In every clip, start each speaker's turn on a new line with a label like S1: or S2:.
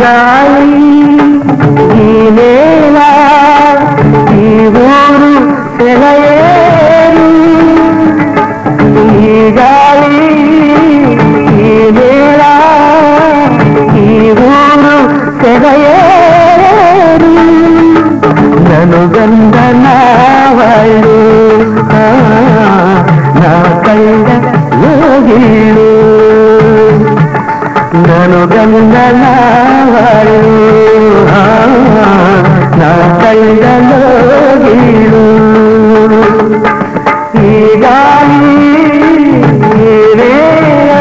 S1: గాలి ఈ నేల ఈ ఊరు సెలయేరు ఈ గాలి ఈ నేల ఈ ఊరు సెలయేరు నన్ను గంధన వాళ్ళు ఆ, నా కళ్ళ లోగిళ్ళు నన్ను గంధన వాళ్ళు ఆ, నా కళ్ళ లోగిళ్ళు ఈ గాలి ఈ వేళ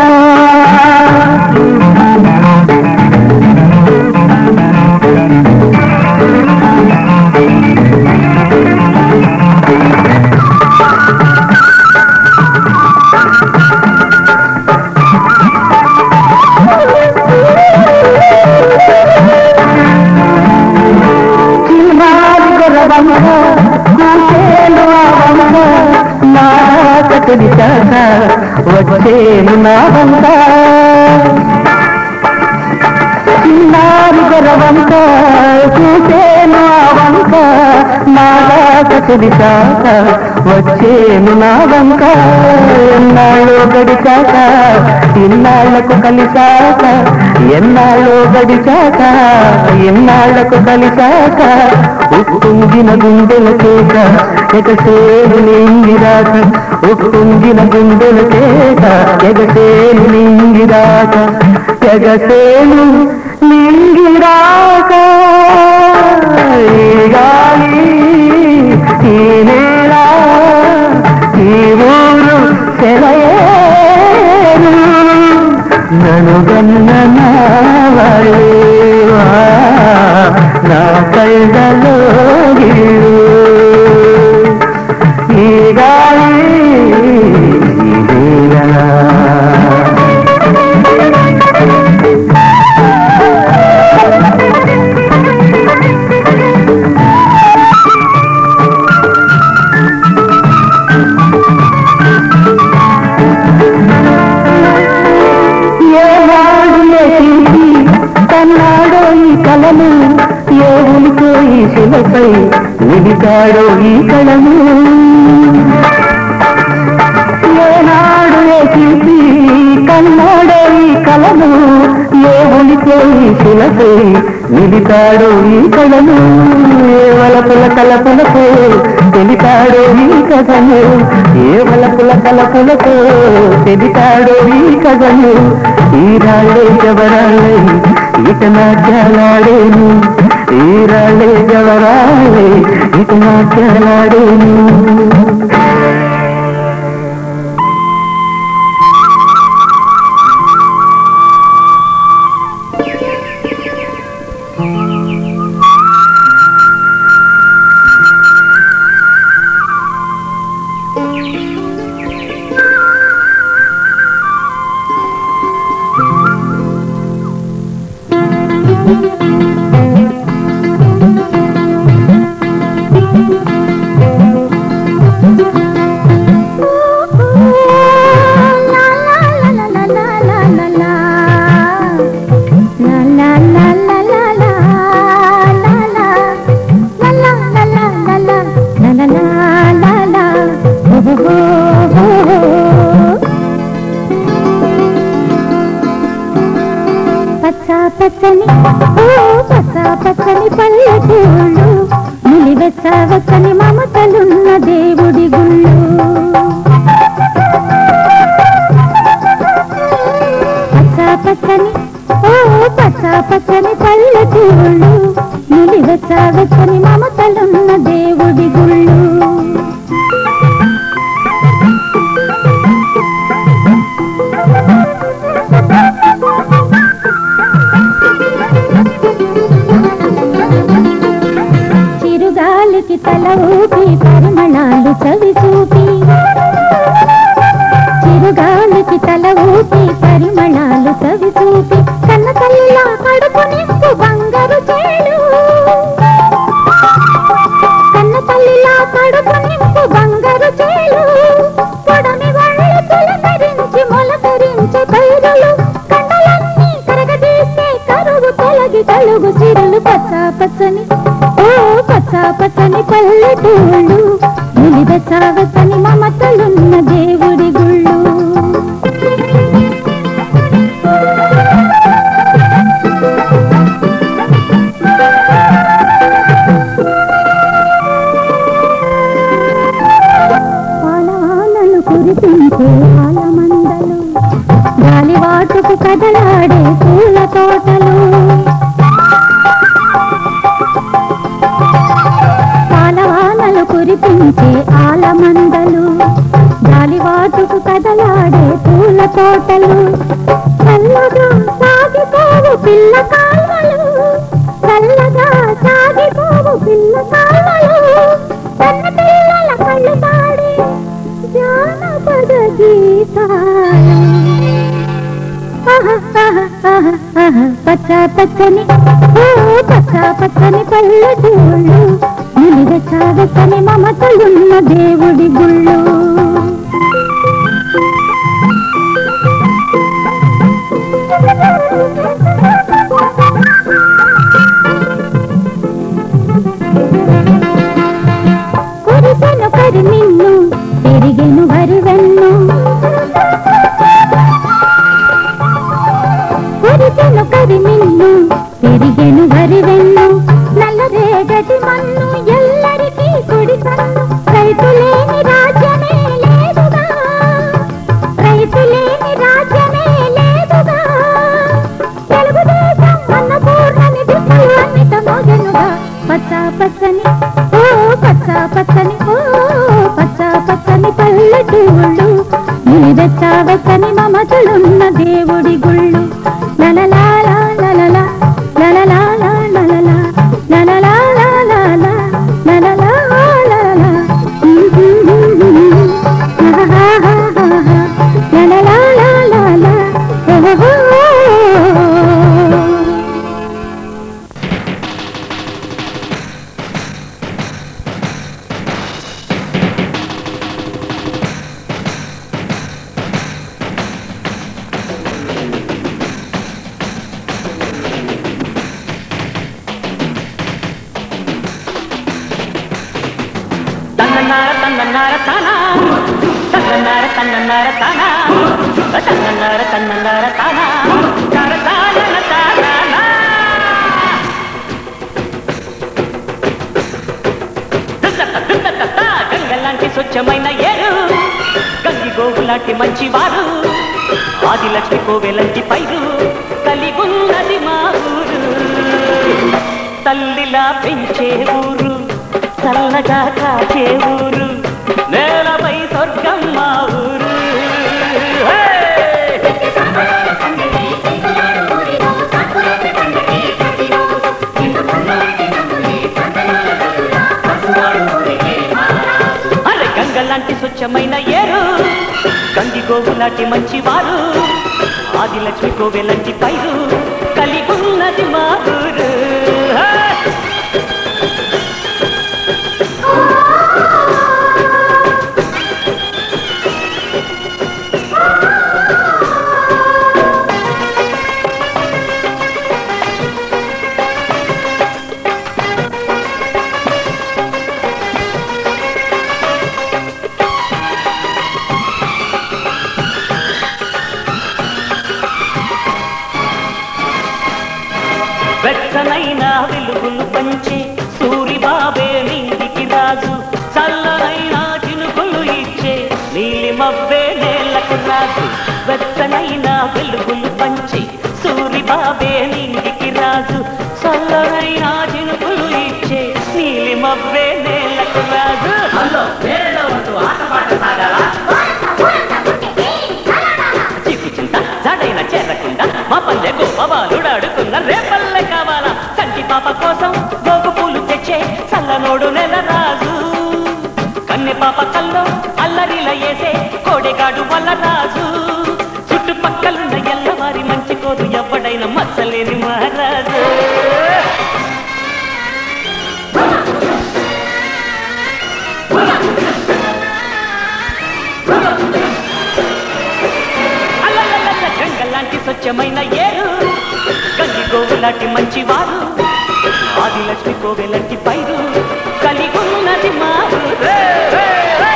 S1: చిన్నారి గొర్రవంక కూసేను ఆవంక నాకటి చాక వచ్చేను నా వంక చిన్నారి గొర్రవంక కూసేను ఆవంక నాకటి చాక వచ్చేను నా వంక ఎన్నాళ్ళు గడిచాక ఇన్నాళ్లకు కలిసాక ఎన్నాళ్ళు గడిచాక ఎన్నాళ్లకు కలిసాక ఉప్పొంగిన గుండెల కేక ఎగసేను నింగిరాక ఉప్పొంగిన గుండెల కేక ఎగసేను నింగిరాక ఎగసేను నింగిరాక ఈ గాలి ఈ నేల ఈ ఊరు సెలయేరు నను గన్న నా కళ్ళలో ఈ గాలి ఈ నేల ఏనాడు లేచింది కన్నాడో ఈ కలము ఏ ఉలికో ఈ శిలపై నిలిచాడో ఈ కళము ఏనాడు లేచింది కన్నాడో ఈ కలము ఏ ఉలికో ఈ శిలపై నిలిచాడో ఈ కళము ఏ వలపుల కలపులతో తెలిపాడో ఈ కథను ఏ వలపుల కలపులతో తెలిపాడో ఈ కథను ఈ రాళ్ళే జవరాళ్ళే ఇక నాట్యాలాడేను ఈ రాళ్ళే జవరాళ్ళే ఇక నాట్యాలాడేను
S2: పచ్చని ఓ పచ్చ పచ్చని పల్లెటూళ్ళు నిలివెచ్చ వెచ్చని మమతలున్న దేవుడి గుళ్ళు పచ్చ పచ్చని ఓ పచ్చ పచ్చని పల్లెటూళ్ళు నిలివెచ్చ వెచ్చని మమతలున్న దేవుడి గుళ్ళు చిరుగాలికి తల ఊపి పరిమళాలు చవి చూపి చిరుగాలికి తల ఊపి పరిమళాలు చవి చూపి కన్న తల్లిలా కడుపు నింపు బంగారు చేలు కన్న తల్లిలా కడుపు నింపు బంగారు చేలు పొడమి వాళ్ళు పులకరించి మొలకరించే పైరులు కండలన్నీ కరగదీసే కరువు తొలగి నలుగు సిరులు పచ్చ పచ్చని ఓ పచ్చ పచ్చని పల్లెటూళ్ళు నిలిద చావసని మమతలున్న దేవుడి గుళ్ళు పాలవానలు కురిపించే ఆలమందలు గాలివాటుకు కదలాడే పూల తోటలు పాలవానలు కురిపించే ఆలమందలు గాలివాటుకు కదలాడే పూల తోటలు చల్లగా సాగిపోవు పిల్ల కాల్వలు చల్లగా సాగిపోవు పిల్ల కాల్వలు తన పిల్లల కళ్ళు పాడే జానపద గీతాలు పచ్చ పచ్చని ఓ పచ్చ పచ్చని పల్లెటూళ్ళు నిలిద చావసని మమతలున్న దేవుడి గుళ్ళు కురిసెను కరి నిన్ను తిరిగెను వరివెన్ను కురిసెను కరి నిన్ను తిరిగెను వరివెన్ను నల్లరేగటి మన్ను ఎల్లరికీ కుడి కన్ను రైతులేని రాజ్యమే లేదుగా రైతులేని రాజ్యమే లేదుగా తెలుగుదేశం అన్నపూర్ణని దిక్కులు అన్నిట మోగెనుగా పచ్చ పచ్చని ఓ పచ్చ పచ్చని ఓ పచ్చ పచ్చని పల్లెటూళ్ళు మీద చావసని మమతలున్న దేవుడి గుళ్ళు లలలా లలలా లలలా లలలా లలలా లలలా లలలా లలలా లలలా లలలా ఓహో
S1: తన్నన్నార తన్నన్నార తానా తన్నన్నార తన్నన్నార తానా తన్నన్నార తన్నన్నార తానా తార తానన తానా గంగలాంటి స్వచ్ఛమైన ఏరు గంగి గోగులాంటి మంచివారు ఆదిలక్ష్మి కోవెలంటి పైరు కలిగున్నది మా ఊరు తల్లిలా పెంచే ఊరు చల్లగా కాచే ఊరు నేలపై స్వర్గం మా ఊరు హే! అరే గంగలాంటి స్వచ్ఛమైన ఏరు గంగి గోగులాంటి మంచివారు ఆదిలక్ష్మి కోవెలంటి పైరు కలిగున్నది మా ఊరు హే! వెచ్చనైన వెలుగులు పంచే సూరిబాబే నీటికి రాజు చల్లనైన చినుకులు ఇచ్చే నీలి మబ్బే నేలకు రాజు వెచ్చనైన వెలుగులు పంచే సూరిబాబే నీటికి రాజు చల్లనైన చినుకులు ఇచ్చే నీలి మబ్బే నేలకు రాజు హలో వేరేలో వద్దు ఆట పాట సాగాలా చిక్కు చింత జడైన చేరకుండా మా పల్లె గొప్ప బాలుడాడుకున్న రేపల్లె కావాలా కంటి పాప కోసం గోగు పూలు తెచ్చే చల్లనోడు నెల రాజు కన్నె పాప కల్లో అల్లరిల వేసే కోడెగాడు వల్ల రాజు చుట్టుపక్కలున్న ఎల్లవారి మంచి కోరు ఎవడైన మచ్చలేని మహారాజు అల్లల్లల్ల గంగలాంటి స్వచ్ఛమైన ఏరు గంగి గోవు గోవులాంటి మంచివారు ఆదిలక్ష్మి కోవెలంటి పైరు కలిగున్నది మారు రే, రే, రే.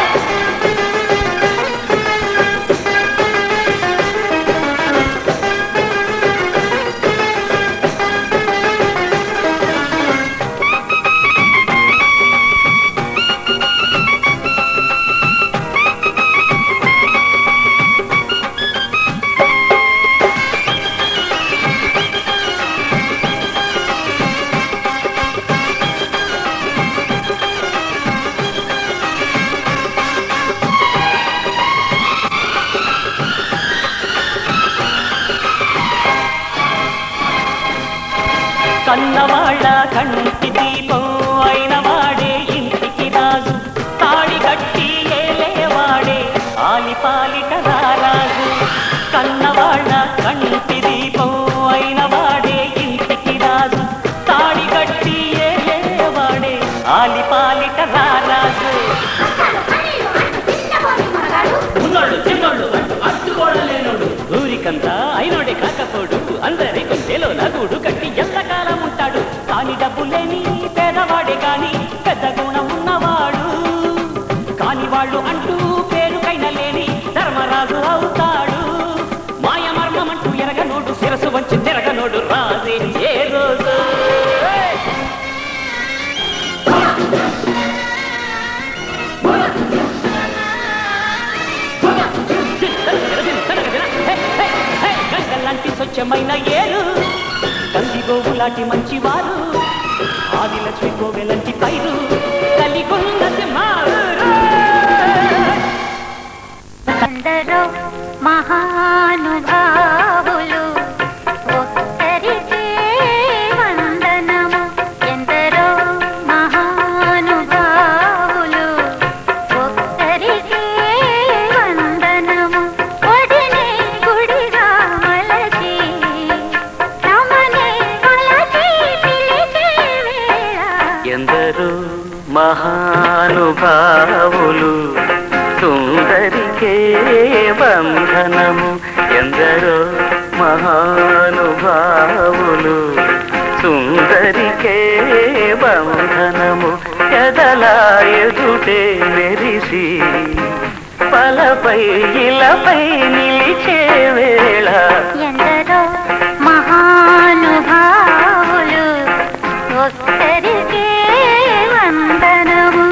S1: కన్నవాళ్ళ కంటి దీపం అయిన వాడే ఇంటికి రాజు తాళి కట్టి ఏలేవాడే ఆలిపాలిట రారాజు కన్నవాళ్ళ కంటి దీపం అయిన వాడే ఇంటికి రాజు తాళి కట్టి ఏలేవాడే ఆలిపాలిట రారాజు ఉన్నోళ్ళు చిన్నోళ్ళు అంటూ అడ్డుకోడలేనోడు ఊరికంతా అయినోడే కాకపోడు అందరి కొంచెలో నగుడు కట్టి ఎంతకాలం ఉంటాడు కాని డబ్బు లేని పేదవాడే కాని పెద్ద గుణం ఉన్నవాడు కాని వాళ్ళు అంటూ పేరుకైన లేని ధర్మరాజు అవుతాడు మాయ మర్మమంటూ ఎరగనోడు శిరసు వంచి తిరగనోడు రాజే ఏ రోజు ఏయ్! గంగల్లాంటి స్వచ్ఛమైన ఏరు కందిగోవు లాంటి మంచివారు ఆదిలక్ష్మి కోవెలంటి పైరు కలిగొన్నది మారు
S2: అందరూ మహానుభావులు ఒక్కరికే వందనము ఎందరో మహానుభావులు ఒక్కరికే వందనము ఒడినే గుడిగా మలచి తమనే మలచి పిలిచే వేళ
S1: ఎందరో మహానుభావులు సుందరికే బంధనము ఎందరో మహానుభావులు సుందరికే బంధనము ఎదలా ఎదుటే మెరిసి పలపై ఇలపై నిలిచే వేళ
S2: ఎందరో మహానుభావులు ఒక్కరికే వందనము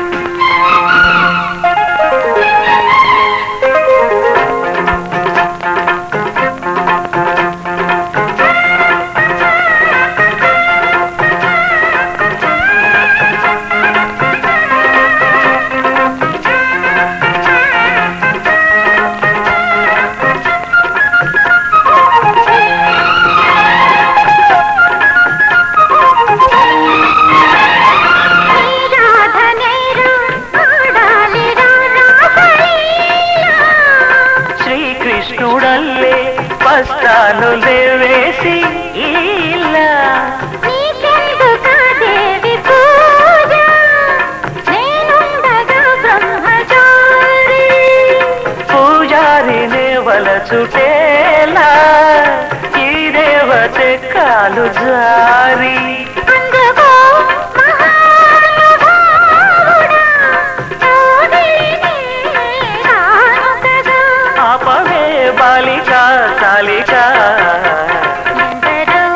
S2: రాధనేరు ఆడాలిరా రాసలీలా.
S1: శ్రీకృష్ణుడల్లే పస్తాను లేవేసి ఇలా
S2: నీకెందుకా దేవి పూజ? నేనుండగా బ్రహ్మచారి.
S1: పూజారినే వలచుటేలా ఈ దేవతే కాలు జారి
S2: అందుకో మహానుభావుడా, తోడినే కానుకగా.
S1: ఆపవే బాలిక కాలిక
S2: ఎందరో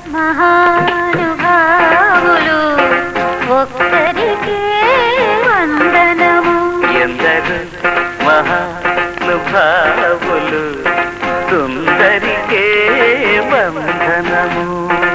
S2: మహానుభావులు ఒక్కరికే వందనము
S1: ఎందరు మహానుభావులు సుందరికే బంధనము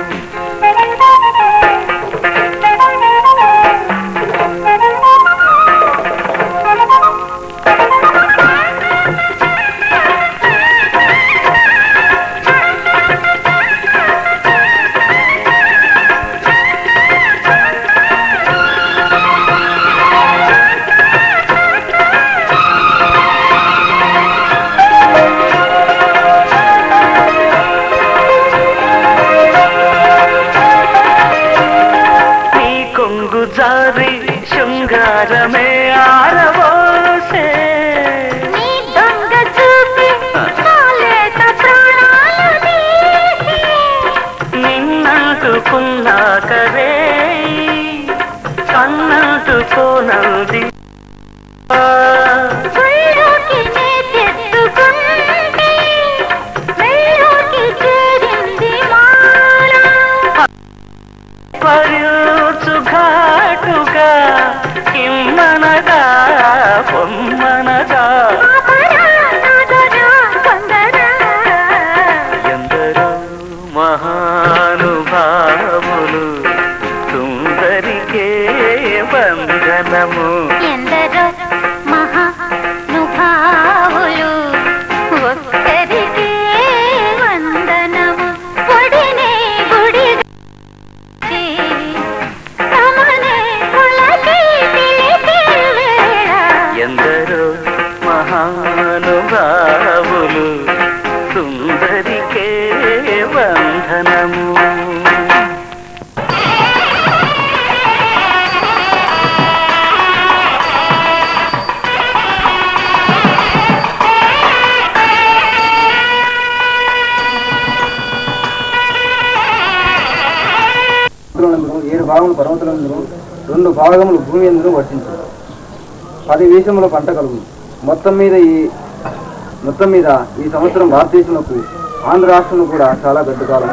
S1: నీ కొంగు జారి శృంగారమే ఆరవోసే
S2: నీ దొంగ చూపి నాలేత ప్రాణాలు తీసి
S1: నిన్ను నన్నంటుకోనంది ఆ,
S2: కళ్ళోకి నే తెచ్చుకుంటే మెళ్ళోకి చేరింది మాల
S1: పరుచు ఘాటుగా కిమ్మనగా పొమ్మనగా ఎందరో మహానుభావులు సుందరికే బంధనము
S2: ఎందరో మహానుభావులు ఒక్కరికే వందనము ఒడినే గుడి తమనే కులకి పిలిపే వేళ
S1: ఎందరో మహానుభావులు సుందరికే బంధనము
S3: సముద్రములందును ఏడు భాగములు పర్వతలందును రెండు భాగములు భూమి ఎందును వర్షించు పది వీసముల పంట కలుగు మొత్తం మీద ఈ మొత్తం మీద ఈ సంవత్సరం భారతదేశంలో ఆంధ్ర రాష్ట్రంలో కూడా చాలా గడ్డు కాలం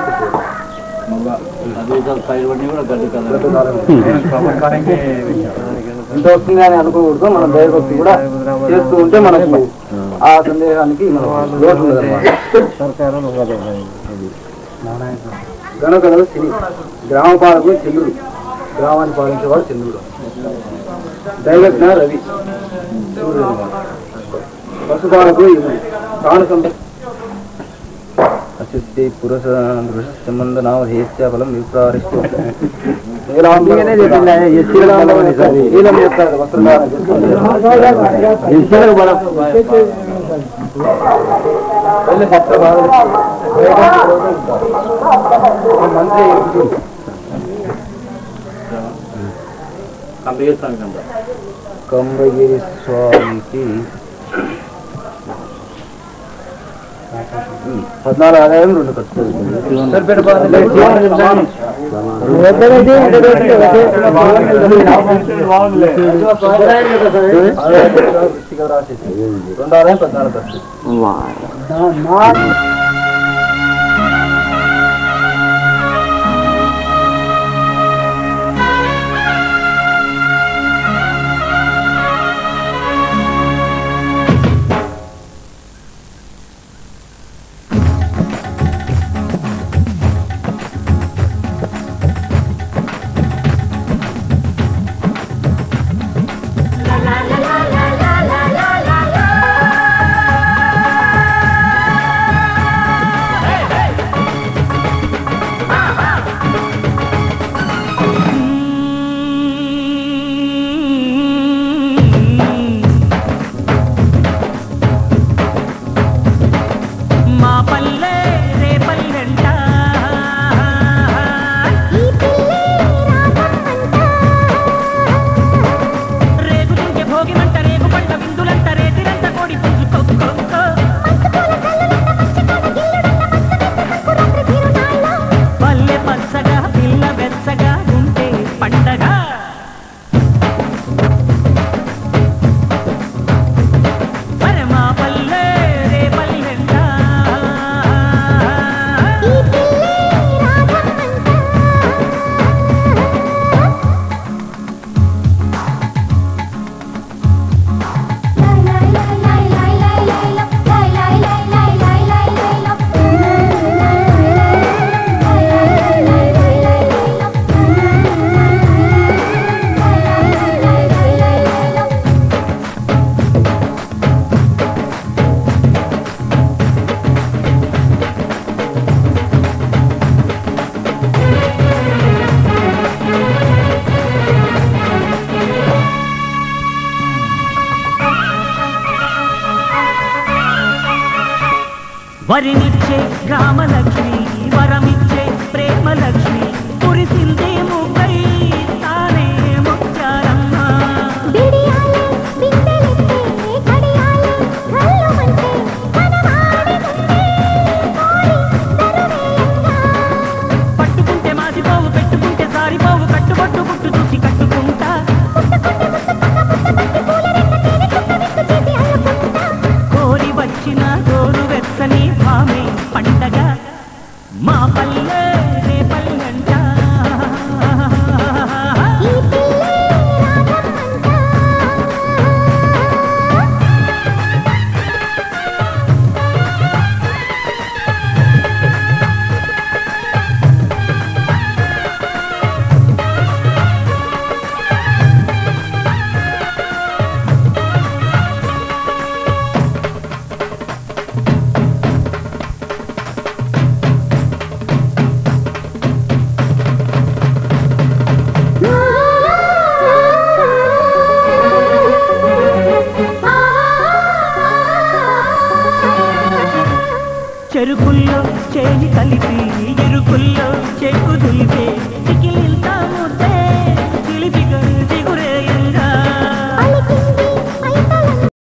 S3: గడ్డు కాలం ఎంత వస్తుంది అని అనుకోకూడదు మన దైవభక్తి కూడా చేస్తూ ఉంటే మనకు ఆ సందేహానికి మనకు లోటు ఉండదన్నమాట గణకలలు శని గ్రామ పాలకుడు చంద్రుడు గ్రామాన్ని పాలించేవాడు చంద్రుడు దైవజ్ఞ రవి సూర్యుడు అన్నమాట పశుపాలకుడు ఇవుడు ప్రాణ సంపద అశుద్ధి పురుష పురుష సంబంధ నామ హేత్య ఫలం విప్రారిస్తూ మంత్రి కంబగిరి స్వామికి పద్నాలుగు ఆదాయం రెండు ఖర్చు రెండు ఆదాయం పద్నాలుగు ఖర్చు
S1: మా పల్లె రే పల్లెంట రేగుతుంటే భోగిమంట రేగు పంట విందులంట రేతిరంట కోడి పుంజు కొక్కొక్కో పల్లె పచ్చగా పిల్ల వెచ్చగా ఉంటే పండగ మరి మా పల్లె రే పల్లెంట వరినిచ్చే గ్రామలక్ష్మి వరమిచ్చే ప్రేమలక్ష్మి కురిసిందే ముగ్గై తానే ముచ్చారమ్మ పట్టుకుంటే మాసిపోవు పెట్టుకుంటే సారిపోవు కట్టుబట్టు గుట్టు చూసి కట్టుకుంటా చెరుకుల్లో చేని కలిపి